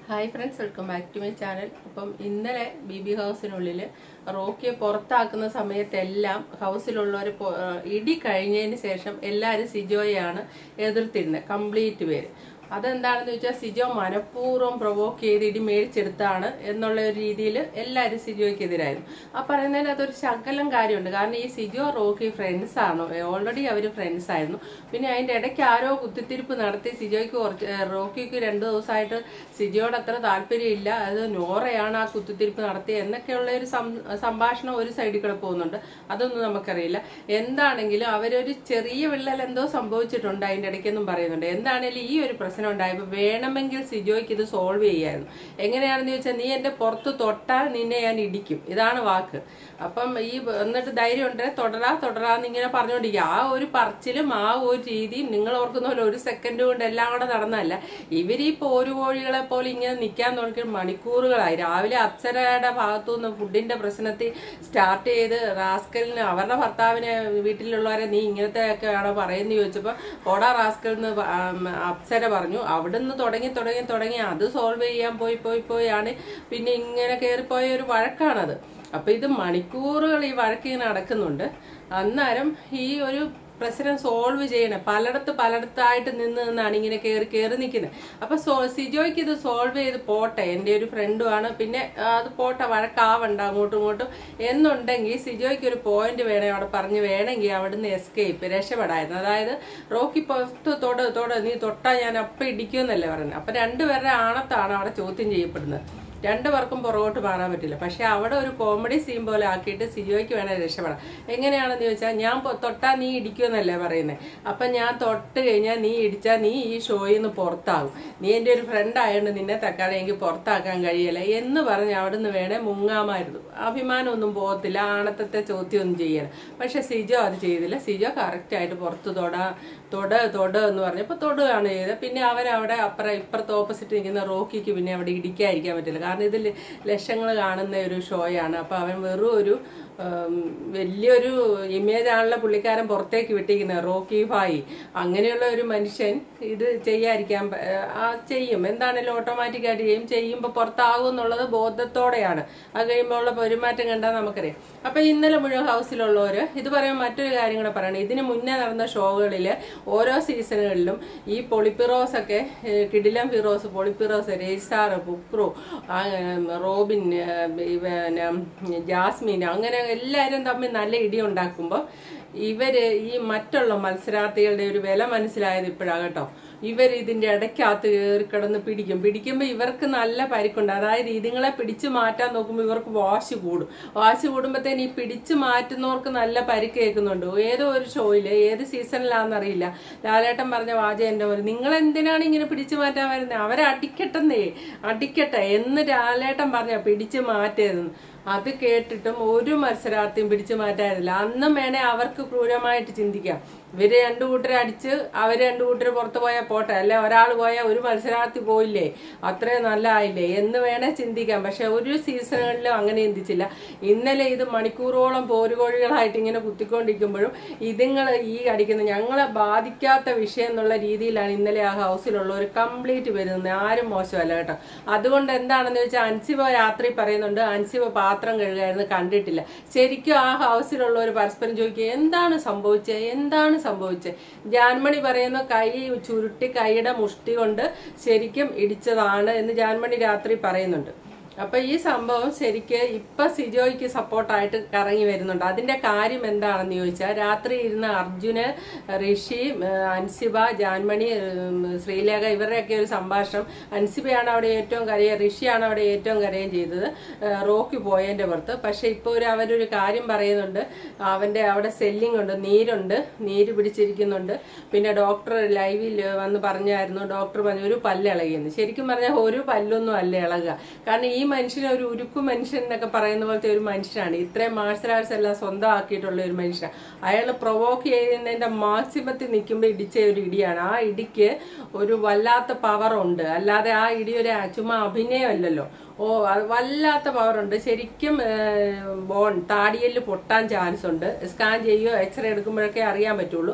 hi friends welcome back to my channel അപ്പം ഇന്നലെ B B ഹൗസിനുള്ളിൽ റോക്കിയെ പുറത്താക്കുന്ന സമയത്തെല്ലാം ഹൗസിലുള്ളവർ ഇടി കഴിഞ്ഞതിന് ശേഷം എല്ലാവരും സിജോയെയാണ് എതിർത്തിരുന്നത് കംപ്ലീറ്റ് പേര് അതെന്താണെന്ന് വെച്ചാൽ സിജോ മനഃപൂർവ്വം പ്രൊവോക്ക് ചെയ്ത് ഇടി മേടിച്ചെടുത്താണ് എന്നുള്ള ഒരു രീതിയിൽ എല്ലാവരും സിജോയ്ക്കെതിരായിരുന്നു ആ പറയുന്നതിന് അതൊരു ശകലം കാര്യമുണ്ട് കാരണം ഈ സിജോ റോക്കി ഫ്രണ്ട്സ് ആണ് ഓൾറെഡി അവർ ഫ്രണ്ട്സ് ആയിരുന്നു പിന്നെ അതിന്റെ ഇടയ്ക്ക് ആരോ കുത്തിത്തിരിപ്പ് നടത്തി സിജോയ്ക്ക് കുറച്ച് ഏ, റോക്കിക്ക് രണ്ടു ദിവസമായിട്ട് സിജോയോട് അത്ര താല്പര്യമില്ല അത് നോറയാണ് ആ കുത്തിത്തിരിപ്പ് നടത്തിയത് എന്നൊക്കെയുള്ള ഒരു സം- സംഭാഷണം ഒരു സൈഡിൽ കൂടെ പോകുന്നുണ്ട് അതൊന്നും നമുക്കറിയില്ല എന്താണെങ്കിലും അവരൊരു ചെറിയ വിള്ളൽ എന്തോ സംഭവിച്ചിട്ടുണ്ട് അതിന്റെ ഇടയ്ക്കെന്നും പറയുന്നുണ്ട് എന്താണെങ്കിലും ഈ ഒരു പ്രശ്നം ഉണ്ടായപ്പോൾ വേണമെങ്കിൽ സിജോയ്ക്ക് ഇത് സോൾവ് ചെയ്യായിരുന്നു എങ്ങനെയാണെന്ന് ചോദിച്ചാൽ നീ എന്റെ പുറത്ത് തൊട്ടാൽ നിന്നെ ഞാൻ ഇടിക്കും ഇതാണ് വാക്ക് അപ്പം ഈ എന്നിട്ട് ധൈര്യം ഉണ്ട് തുടരാ തുടരാന്ന് ഇങ്ങനെ പറഞ്ഞുകൊണ്ടിരിക്കുക ആ ഒരു പറച്ചിലും ആ ഒരു രീതിയും നിങ്ങൾ ഓർക്കുന്ന പോലെ ഒരു സെക്കൻഡ് കൊണ്ട് എല്ലാം കൂടെ നടന്നല്ല ഇവർ ഈ പോരുകോഴികളെ പോലെ ഇങ്ങനെ നിൽക്കാൻ തുടങ്ങി മണിക്കൂറുകളായി രാവിലെ അപ്സരയുടെ ഭാഗത്തു നിന്ന് ഫുഡിന്റെ പ്രശ്നത്തിൽ സ്റ്റാർട്ട് ചെയ്ത് റാസ്കലിന് അവരുടെ ഭർത്താവിനെ വീട്ടിലുള്ളവരെ നീ ഇങ്ങനത്തെ ഒക്കെ ആണോ പറയുന്നത് ചോദിച്ചപ്പോൾ ഓടാ റാസ്കൽ എന്ന് പ- ആം, അപ്സര പറഞ്ഞു അവിടുന്ന് തുടങ്ങി തുടങ്ങി തുടങ്ങി അത് സോൾവ് ചെയ്യാൻ പോയി പോയി പോയാണ് പിന്നെ ഇങ്ങനെ കയറിപ്പോയ ഒരു വഴക്കാണത് അപ്പൊ ഇത് മണിക്കൂറുകൾ ഈ വഴക്കിങ്ങനെ നടക്കുന്നുണ്ട് അന്നേരം ഈ ഒരു പ്രശ്നം സോൾവ് ചെയ്യണം പലയിടത്ത് പലയിടത്തായിട്ട് നിന്ന് നിന്നാണ് ഇങ്ങനെ കയറി കയറി നിൽക്കുന്നത് അപ്പൊ സോ സിജോയ്ക്ക് ഇത് സോൾവ് ചെയ്ത് പോട്ടെ എൻ്റെ ഒരു ഫ്രണ്ടുമാണ് പിന്നെ ആ, അത് പോട്ടെ വഴക്കാവണ്ട അങ്ങോട്ടും ഇങ്ങോട്ടും എന്നുണ്ടെങ്കിൽ സിജോയ്ക്ക് ഒരു പോയിന്റ് വേണേ അവിടെ പറഞ്ഞ് വേണമെങ്കിൽ അവിടുന്ന് എസ്കേപ്പ് രക്ഷപ്പെടായിരുന്നു അതായത് റോക്കി പുറത്ത് തൊട് തൊട് നീ തൊട്ടാ ഞാൻ അപ്പം ഇടിക്കുമെന്നല്ലേ പറയുന്നത് അപ്പൊ രണ്ടുപേരുടെ ആണത്താണ് അവിടെ ചോദ്യം ചെയ്യപ്പെടുന്നത് രണ്ടുപേർക്കും പുറകോട്ട് മാറാൻ പറ്റില്ല പക്ഷെ അവിടെ ഒരു കോമഡി സീൻ പോലെ ആക്കിയിട്ട് സിജോയ്ക്ക് വേണേൽ രക്ഷപ്പെടാം എങ്ങനെയാണെന്ന് ചോദിച്ചാൽ ഞാൻ പൊ- തൊട്ടാ നീ ഇടിക്കുമെന്നല്ലേ പറയുന്നത് അപ്പൊ ഞാൻ തൊട്ട് കഴിഞ്ഞാൽ നീ ഇടിച്ചാൽ നീ ഈ ഷോയിൽ നിന്ന് പുറത്താകും നീ എൻ്റെ ഒരു ഫ്രണ്ട് ആയതുകൊണ്ട് നിന്നെ തക്കാളി എനിക്ക് പുറത്താക്കാൻ കഴിയില്ല എന്ന് പറഞ്ഞ് അവിടുന്ന് വേണേ മുങ്ങാമായിരുന്നു അഭിമാനമൊന്നും പോകത്തില്ല ആണത്തത്തെ ചോദ്യമൊന്നും ചെയ്യണം പക്ഷെ സിജോ അത് ചെയ്തില്ല സിജോ കറക്റ്റായിട്ട് പുറത്ത് തൊടാ തൊട് തൊട് എന്ന് പറഞ്ഞപ്പോൾ തൊടുകയാണ് ചെയ്തത് പിന്നെ അവരവിടെ അപ്പുറം ഇപ്പുറത്ത് ഓപ്പോസിറ്റ് നിൽക്കുന്ന റോക്കിക്ക് പിന്നെ അവിടെ ഇടിക്കാതിരിക്കാൻ പറ്റില്ല കാരണം ഇതിൽ ലക്ഷങ്ങൾ കാണുന്ന ഒരു ഷോയാണ് അപ്പോൾ അവൻ വെറും ഒരു ഉം, വലിയൊരു ഇമേജ് ആണല്ലോ പുള്ളിക്കാരൻ പുറത്തേക്ക് വിട്ടിരിക്കുന്നത് റോക്കി ഭായി അങ്ങനെയുള്ള ഒരു മനുഷ്യൻ ഇത് ചെയ്യാതിരിക്കാൻ പ- ആ ചെയ്യും എന്താണേലും ഓട്ടോമാറ്റിക്കായിട്ട് ചെയ്യും ചെയ്യുമ്പോൾ പുറത്താകും എന്നുള്ളത് ബോധത്തോടെയാണ് അത് കഴിയുമ്പോൾ ഉള്ള പെരുമാറ്റം കണ്ടാൽ നമുക്കറിയാം അപ്പൊ ഇന്നലെ മുഴുവൻ ഹൗസിലുള്ളവര് ഇത് പറയുമ്പോൾ മറ്റൊരു കാര്യം കൂടെ പറയണം ഇതിന് മുന്നേ നടന്ന ഷോകളിൽ ഓരോ സീസണുകളിലും ഈ പൊളിപ്പിറോസ് ഒക്കെ ഏഹ്, കിടിലം ഫിറോസ് പൊളിപ്പിറോസ് രേസാർ പുക്രു ആ, ഉം, റോബിൻ ഏഹ്, പിന്നെ ജാസ്മിൻ അങ്ങനെ എല്ലാവരും തമ്മിൽ നല്ല ഇടി ഉണ്ടാക്കുമ്പോൾ ഇവര് ഈ മറ്റുള്ള മത്സരാർത്ഥികളുടെ ഒരു വില മനസ്സിലായത് ഇപ്പോഴാണ് കേട്ടോ ഇവർ ഇതിന്റെ ഇടയ്ക്കകത്ത് കയറി കിടന്ന് പിടിക്കും പിടിക്കുമ്പോൾ ഇവർക്ക് നല്ല പരിക്കുണ്ട് അതായത് ഇതുങ്ങളെ പിടിച്ചു മാറ്റാൻ നോക്കുമ്പോൾ ഇവർക്ക് വാശി കൂടും വാശി കൂടുമ്പോഴത്തേന് ഈ പിടിച്ചു മാറ്റുന്നവർക്ക് നല്ല പരിക്ക് കേൾക്കുന്നുണ്ട് ഏതോ ഒരു ഷോയില് ഏത് സീസണിലാണെന്നറിയില്ല ലാലേട്ടൻ പറഞ്ഞ വാചകം എൻ്റെ പോലെ നിങ്ങൾ എന്തിനാണ് ഇങ്ങനെ പിടിച്ചു മാറ്റാൻ വരുന്നത് അവരെ അടിക്കട്ടെന്നേ അടിക്കട്ടെ എന്ന് ലാലേട്ടൻ പറഞ്ഞ പിടിച്ചു മാറ്റരുതെന്ന് അത് കേട്ടിട്ടും ഒരു മത്സരാർത്ഥിയും പിടിച്ചു മാറ്റാനില്ല അന്നും വേണേ അവർക്ക് ക്രൂരമായിട്ട് ചിന്തിക്കാം ഇവര് രണ്ടു കൂട്ടരെ അടിച്ച് അവര് രണ്ടു കൂട്ടര് പുറത്തു പോയാൽ പോട്ടെ അല്ലെ ഒരാൾ പോയാൽ ഒരു മത്സരാർത്ഥി പോയില്ലേ അത്രയും നല്ല ആയില്ലേ എന്ന് വേണേ ചിന്തിക്കാം പക്ഷെ ഒരു സീസണുകളിലും അങ്ങനെ ചിന്തിച്ചില്ല ഇന്നലെ ഇത് മണിക്കൂറോളം പോരുകോഴികളായിട്ട് ഇങ്ങനെ കുത്തിക്കൊണ്ടിരിക്കുമ്പോഴും ഇതുങ്ങൾ ഈ അടിക്കുന്ന ഞങ്ങളെ ബാധിക്കാത്ത വിഷയം എന്നുള്ള രീതിയിലാണ് ഇന്നലെ ആ ഹൗസിലുള്ളവർ കംപ്ലീറ്റ് വരുന്നത് ആരും മോശമല്ല കേട്ടോ അതുകൊണ്ട് എന്താണെന്ന് വെച്ചാൽ അൻസിബ രാത്രി പറയുന്നുണ്ട് അൻസിബ പാത്രം കഴുകായിരുന്നു കണ്ടിട്ടില്ല ശരിക്കും ആ ഹൗസിലുള്ളവർ പരസ്പരം ചോദിക്കുക എന്താണ് സംഭവിച്ചത് എന്താണ് സംഭവിച്ചത് ജാൻമണി പറയുന്നു കൈ ചുരുട്ടി കൈയുടെ മുഷ്ടി കൊണ്ട് ശരിക്കും ഇടിച്ചതാണ് എന്ന് ജാൻമണി രാത്രി പറയുന്നുണ്ട് അപ്പൊ ഈ സംഭവം ശരിക്ക് ഇപ്പൊ സിജോയ്ക്ക് സപ്പോർട്ടായിട്ട് കറങ്ങി വരുന്നുണ്ട് അതിന്റെ കാര്യം എന്താണെന്ന് ചോദിച്ചാൽ രാത്രി ഇരുന്ന അർജുന് ഋഷി ഏഹ് അൻസിബ ജാൻമണി ഏഹ് ശ്രീലേഖ ഇവരുടെയൊക്കെ ഒരു സംഭാഷണം അൻസിബയാണ് അവിടെ ഏറ്റവും കരയുക ഋഷിയാണ് അവിടെ ഏറ്റവും കരയുകയും ചെയ്തത് ഏഹ് റോക്കി പോയതിന്റെ പുറത്ത് പക്ഷെ ഇപ്പൊ ഒരു അവരൊരു കാര്യം പറയുന്നുണ്ട് അവന്റെ അവിടെ സെല്ലിംഗ് ഉണ്ട് നീരുണ്ട് നീര് പിടിച്ചിരിക്കുന്നുണ്ട് പിന്നെ ഡോക്ടർ ലൈവിൽ വന്ന് പറഞ്ഞായിരുന്നു ഡോക്ടർ പറഞ്ഞു ഒരു പല്ല് ഇളകിയെന്ന് ശരിക്കും പറഞ്ഞാൽ ഒരു പല്ലൊന്നും അല്ല ഇളകുക കാരണം ഈ മനുഷ്യൻ ഒരു ഉരുക്കു മനുഷ്യൻ എന്നൊക്കെ പറയുന്ന പോലത്തെ ഒരു മനുഷ്യനാണ് ഇത്രയും മാർഷൽ ആർട്സ് എല്ലാം സ്വന്തമാക്കിയിട്ടുള്ള ഒരു മനുഷ്യനാണ് അയാൾ പ്രൊവോക്ക് ചെയ്യുന്നതിന്റെ മാക്സിമത്തിൽ നിൽക്കുമ്പോൾ ഇടിച്ച ഒരു ഇടിയാണ് ആ ഇടിക്ക് ഒരു വല്ലാത്ത പവർ ഉണ്ട് അല്ലാതെ ആ ഇടി ഒരു ചുമ്മാ അഭിനയമല്ലല്ലോ ഓ അത് വല്ലാത്ത പവറുണ്ട് ശരിക്കും ഏഹ്, ബോൺ താടിയല് പൊട്ടാൻ ചാൻസ് ഉണ്ട് സ്കാൻ ചെയ്യുകയോ എക്സ്റേ എടുക്കുമ്പോഴൊക്കെ അറിയാൻ പറ്റുള്ളൂ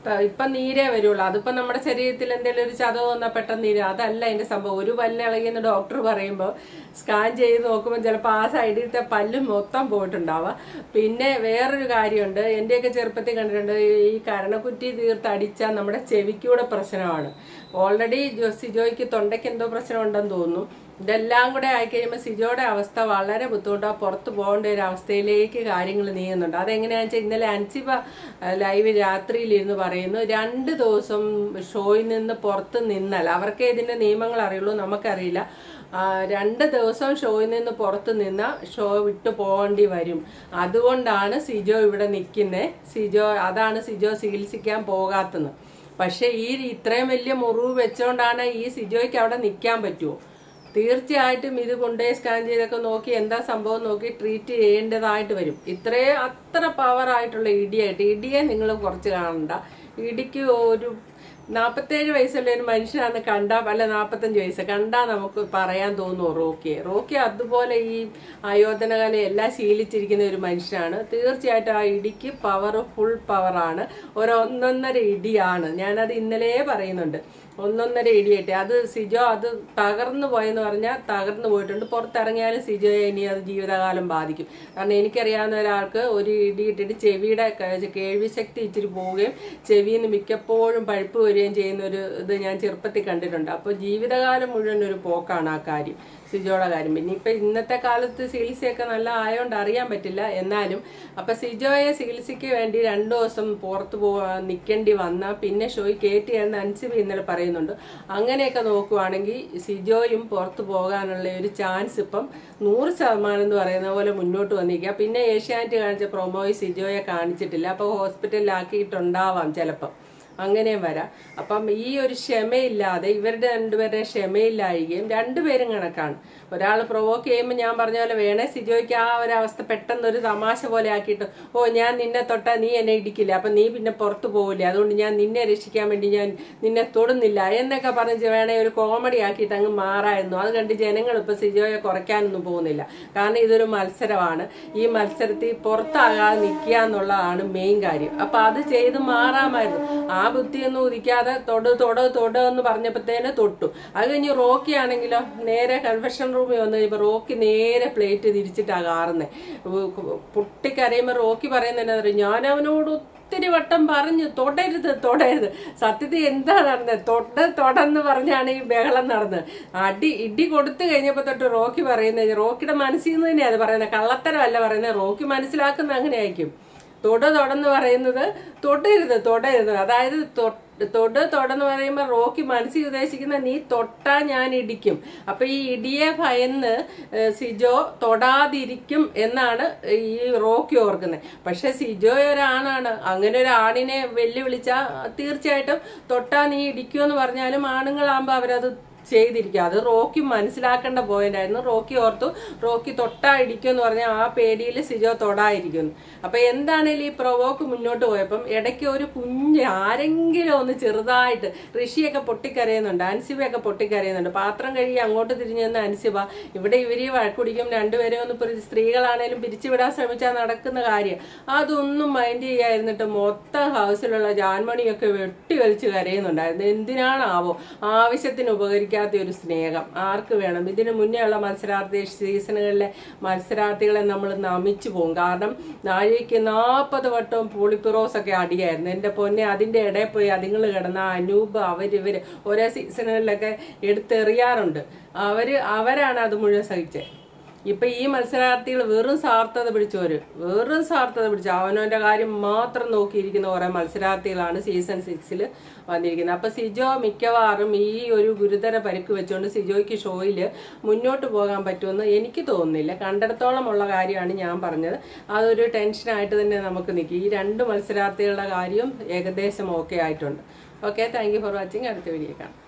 ത- ഇപ്പം നീരേ വരുള്ളൂ അതിപ്പോ നമ്മുടെ ശരീരത്തിൽ എന്തെങ്കിലും ഒരു ചതവ് വന്നാൽ പെട്ടെന്ന് നീര് അതല്ല അതിന്റെ സംഭവം ഒരു പല്ല് ഇളകിയെന്ന് ഡോക്ടർ പറയുമ്പോൾ സ്കാൻ ചെയ്ത് നോക്കുമ്പോൾ ചിലപ്പോൾ ആ സൈഡിലത്തെ പല്ല് മൊത്തം പോയിട്ടുണ്ടാവുക പിന്നെ വേറൊരു കാര്യമുണ്ട് എൻ്റെയൊക്കെ ചെറുപ്പത്തിൽ കണ്ടിട്ടുണ്ട് ഈ കരണക്കുറ്റി തീർത്ത് അടിച്ചാൽ നമ്മുടെ ചെവിക്കൂടെ പ്രശ്നമാണ് ഓൾറെഡി സിജോയ്ക്ക് തൊണ്ടയ്ക്ക് എന്തോ പ്രശ്നം ഉണ്ടെന്ന് തോന്നുന്നു ഇതെല്ലാം കൂടെ ആയിക്കഴിയുമ്പോൾ സിജോയുടെ അവസ്ഥ വളരെ ബുദ്ധിമുട്ടാണ് പുറത്ത് പോകേണ്ട ഒരു അവസ്ഥയിലേക്ക് കാര്യങ്ങൾ നീങ്ങുന്നുണ്ട് അതെങ്ങനെയാണെന്ന് വെച്ചാൽ ഇന്നലെ അൻസിബ അഹ് ലൈവ് രാത്രിയിലിരുന്ന് പറയുന്നു രണ്ട് ദിവസം ഷോയിൽ നിന്ന് പുറത്ത് നിന്നാൽ അവർക്കേ ഇതിന്റെ നിയമങ്ങൾ അറിയുള്ളൂ നമുക്കറിയില്ല ആ, രണ്ട് ദിവസം ഷോയിൽ നിന്ന് പുറത്ത് നിന്ന ഷോ വിട്ടു പോകേണ്ടി വരും അതുകൊണ്ടാണ് സിജോ ഇവിടെ നിൽക്കുന്നത് സിജോ അതാണ് സിജോ ചികിത്സിക്കാൻ പോകാത്തത് പക്ഷെ ഈ ഇത്രയും വലിയ മുറിവ് വെച്ചോണ്ടാണ് ഈ സിജോയ്ക്ക് അവിടെ നിൽക്കാൻ പറ്റുമോ തീർച്ചയായിട്ടും ഇത് കൊണ്ടുപോയി സ്കാൻ ചെയ്തൊക്കെ നോക്കി എന്താ സംഭവം നോക്കി ട്രീറ്റ് ചെയ്യേണ്ടതായിട്ട് വരും ഇത്രയും അത്ര പവർ ആയിട്ടുള്ള ഇടിയായിട്ട് ഇടിയെ നിങ്ങൾ കുറച്ച് കാണണ്ട ഇടിക്ക് ഒരു നാൽപ്പത്തേഴ് വയസ്സുള്ള ഒരു മനുഷ്യനാണ് കണ്ടാ അല്ല നാൽപ്പത്തഞ്ച് വയസ്സ് കണ്ടാ നമുക്ക് പറയാൻ തോന്നുമോ റോക്കിയെ റോക്കി അതുപോലെ ഈ ആയോധനകല എല്ലാം ശീലിച്ചിരിക്കുന്ന ഒരു മനുഷ്യനാണ് തീർച്ചയായിട്ടും ആ ഇടിക്ക് പവർ ഫുൾ പവറാണ് ഒരു ഒന്നൊന്നര ഇടിയാണ് ഞാനത് ഇന്നലെ പറയുന്നുണ്ട് ഒന്നൊന്നര ഇടിയായിട്ട് അത് സിജോ അത് തകർന്നു പോയെന്ന് പറഞ്ഞാൽ തകർന്നു പോയിട്ടുണ്ട് പുറത്തിറങ്ങിയാലും സിജോയെ ഇനി അത് ജീവിതകാലം ബാധിക്കും കാരണം എനിക്കറിയാവുന്ന ഒരാൾക്ക് ഒരു ഇടി ഇട്ടിട്ട് ചെവിയുടെ ക- കേൾവി ശക്തി ഇച്ചിരി പോവുകയും ചെവിയിൽ നിന്ന് മിക്കപ്പോഴും പഴുപ്പ് വരികയും ചെയ്യുന്ന ഒരു ഇത് ഞാൻ ചെറുപ്പത്തിൽ കണ്ടിട്ടുണ്ട് അപ്പോൾ ജീവിതകാലം മുഴുവൻ ഒരു പോക്കാണ് ആ കാര്യം സിജോയുടെ കാര്യം പിന്നെ ഇപ്പൊ ഇന്നത്തെ കാലത്ത് ചികിത്സയൊക്കെ നല്ല ആയതുകൊണ്ട് അറിയാൻ പറ്റില്ല എന്നാലും അപ്പൊ സിജോയെ ചികിത്സയ്ക്ക് വേണ്ടി രണ്ടു ദിവസം പുറത്ത് പോ നിൽക്കേണ്ടി വന്ന പിന്നെ ഷോയി കയറ്റി എന്ന് അൻസിബി ഇന്നലെ പറയുന്നുണ്ട് അങ്ങനെയൊക്കെ നോക്കുവാണെങ്കിൽ സിജോയും പുറത്ത് പോകാനുള്ള ഒരു ചാൻസ് ഇപ്പം നൂറ് ശതമാനം എന്ന് പറയുന്ന പോലെ മുന്നോട്ട് വന്നിരിക്കുക പിന്നെ ഏഷ്യാനെറ്റ് കാണിച്ച പ്രൊമോയിൽ സിജോയെ കാണിച്ചിട്ടില്ല അപ്പോൾ ഹോസ്പിറ്റലിലാക്കിയിട്ടുണ്ടാവാം ചിലപ്പം അങ്ങനെയും വരാം അപ്പം ഈ ഒരു ക്ഷമയില്ലാതെ ഇവരുടെ രണ്ടുപേരുടെ ക്ഷമയില്ലായിരിക്കും രണ്ടുപേരും കണക്കാണ് ഒരാൾ പ്രൊവോക്ക് ചെയ്യുമ്പോൾ ഞാൻ പറഞ്ഞ പോലെ വേണേ സിജോയ്ക്ക് ആ ഒരു അവസ്ഥ പെട്ടെന്ന് ഒരു തമാശ പോലെ ആക്കിയിട്ട് ഓ ഞാൻ നിന്നെ തൊട്ടാ നീ എന്നെ ഇടിക്കില്ല അപ്പം നീ പിന്നെ പുറത്ത് പോകില്ല അതുകൊണ്ട് ഞാൻ നിന്നെ രക്ഷിക്കാൻ വേണ്ടി ഞാൻ നിന്നെ തൊടുന്നില്ല എന്നൊക്കെ പറഞ്ഞ് വേണേ ഒരു കോമഡി ആക്കിയിട്ട് അങ്ങ് മാറായിരുന്നു അത് കണ്ട് ജനങ്ങൾ ഇപ്പൊ സിജോയെ കുറയ്ക്കാനൊന്നും പോകുന്നില്ല കാരണം ഇതൊരു മത്സരമാണ് ഈ മത്സരത്തിൽ പുറത്താകാതെ നിൽക്കുക എന്നുള്ളതാണ് മെയിൻ കാര്യം അപ്പൊ അത് ചെയ്ത് മാറാമായിരുന്നു ആ ബുദ്ധിയൊന്നും ഉദിക്കാതെ തൊട് തൊട് തൊട് എന്ന് പറഞ്ഞപ്പോഴത്തേന് തൊട്ടു അത് കഴിഞ്ഞ് റോക്കി ആണെങ്കിലോ നേരെ കൺവെൻഷൻ റൂമിൽ വന്നു കഴിയുമ്പോൾ റോക്കി നേരെ പ്ലേറ്റ് തിരിച്ചിട്ടാ കാറുന്നത് പൊട്ടിക്കരയുമ്പോൾ റോക്കി പറയുന്നത് ഞാൻ അവനോട് ഒത്തിരി വട്ടം പറഞ്ഞു തൊടരുത് തൊടരുത് സത്യത്തിൽ എന്താ നടന്നത് തൊട്ട് തൊടെന്ന് പറഞ്ഞാണ് ഈ ബഹളം നടന്നത് അടി ഇടി കൊടുത്തു കഴിഞ്ഞപ്പോൾ തൊട്ട് റോക്കി പറയുന്നത് റോക്കിയുടെ മനസ്സിൽ നിന്ന് തന്നെയാണ് അത് പറയുന്നത് കള്ളത്തരമല്ല പറയുന്നത് റോക്കി മനസ്സിലാക്കുന്ന അങ്ങനെ ആയിരിക്കും തൊട തൊടെന്ന് പറയുന്നത് തൊടരുത് തൊടരുത് അതായത് തൊ- തൊട് തൊടെന്ന് പറയുമ്പോൾ റോക്കി മനസ്സിൽ ഉദ്ദേശിക്കുന്ന നീ തൊട്ടാ ഞാൻ ഇടിക്കും അപ്പൊ ഈ ഇടിയെ ഭയന്ന് ഏഹ്, സിജോ തൊടാതിരിക്കും എന്നാണ് ഈ റോക്കി ഓർക്കുന്നത് പക്ഷെ സിജോ ഒരാണാണ് അങ്ങനെ ഒരു ആണിനെ വെല്ലുവിളിച്ചാൽ തീർച്ചയായിട്ടും തൊട്ടാ നീ ഇടിക്കുമെന്ന് പറഞ്ഞാലും ആണുങ്ങളാകുമ്പോൾ അവരത് ചെയ്തിരിക്കുക അത് റോക്കി മനസ്സിലാക്കേണ്ട പോയിന്റ് ആയിരുന്നു റോക്കി ഓർത്തു റോക്കി തൊട്ടാ ഇടിക്കുമെന്ന് പറഞ്ഞാൽ ആ പേടിയിൽ സിജോ തൊടായിരിക്കുന്നു അപ്പൊ എന്താണേലും ഈ പ്രൊവോക്ക് മുന്നോട്ട് പോയപ്പം ഇടയ്ക്ക് ഒരു കുഞ്ഞ് ആരെങ്കിലും ഒന്ന് ചെറുതായിട്ട് ഋഷിയൊക്കെ പൊട്ടിക്കരയുന്നുണ്ട് അൻസിബയൊക്കെ പൊട്ടിക്കരയുന്നുണ്ട് പാത്രം കഴുകി അങ്ങോട്ട് തിരിഞ്ഞു നിന്ന് അൻസിബ ഇവിടെ ഇവര് വഴക്കുടിക്കും രണ്ടുപേരും ഒന്ന് പിരി- സ്ത്രീകളാണേലും പിരിച്ചുവിടാൻ ശ്രമിച്ചാൽ നടക്കുന്ന കാര്യം അതൊന്നും മൈൻഡ് ചെയ്യായിരുന്നിട്ട് മൊത്തം ഹൗസിലുള്ള ജാൻമണിയൊക്കെ വെട്ടി വലിച്ച് കരയുന്നുണ്ടായിരുന്നു എന്തിനാണാവോ ആവശ്യത്തിന് ഉപകരിക്കാത്ത ഒരു സ്നേഹം ആർക്ക് വേണം ഇതിനു മുന്നേ ഉള്ള മത്സരാർത്ഥി സീസണുകളിലെ മത്സരാർത്ഥികളെ നമ്മൾ നമിച്ചു പോകും കാരണം നാഴികയ്ക്ക് നാൽപ്പത് വട്ടവും പോളിപ്പിറോസ് ഒക്കെ അടിയായിരുന്നു എൻ്റെ പൊന്നെ അതിൻ്റെ ഇടയിൽ പോയി അതുങ്ങൾ കിടന്ന ആ അനൂപ് അവരിവര് ഓരോ സീസണുകളിലൊക്കെ എടുത്തെറിയാറുണ്ട് അവര് അവരാണ് അത് മുഴുവൻ സഹിച്ചത് ഇപ്പൊ ഈ മത്സരാർത്ഥികൾ വെറും സാർത്ഥത പിടിച്ചവര് വെറും സാർത്ഥത പിടിച്ച അവനവന്റെ കാര്യം മാത്രം നോക്കിയിരിക്കുന്ന കുറെ മത്സരാർത്ഥികളാണ് സീസൺ സിക്സിൽ വന്നിരിക്കുന്നത് അപ്പൊ സിജോ മിക്കവാറും ഈ ഒരു ഗുരുതര പരിക്ക് വെച്ചുകൊണ്ട് സിജോയ്ക്ക് ഷോയിൽ മുന്നോട്ട് പോകാൻ പറ്റുമെന്ന് എനിക്ക് തോന്നുന്നില്ല കണ്ടിടത്തോളം ഉള്ള കാര്യമാണ് ഞാൻ പറഞ്ഞത് അതൊരു ടെൻഷനായിട്ട് തന്നെ നമുക്ക് നിൽക്കും ഈ രണ്ട് മത്സരാർത്ഥികളുടെ കാര്യം ഏകദേശം ഓക്കെ ആയിട്ടുണ്ട് okay thank you for watching അടുത്ത വീഡിയോ കാണാം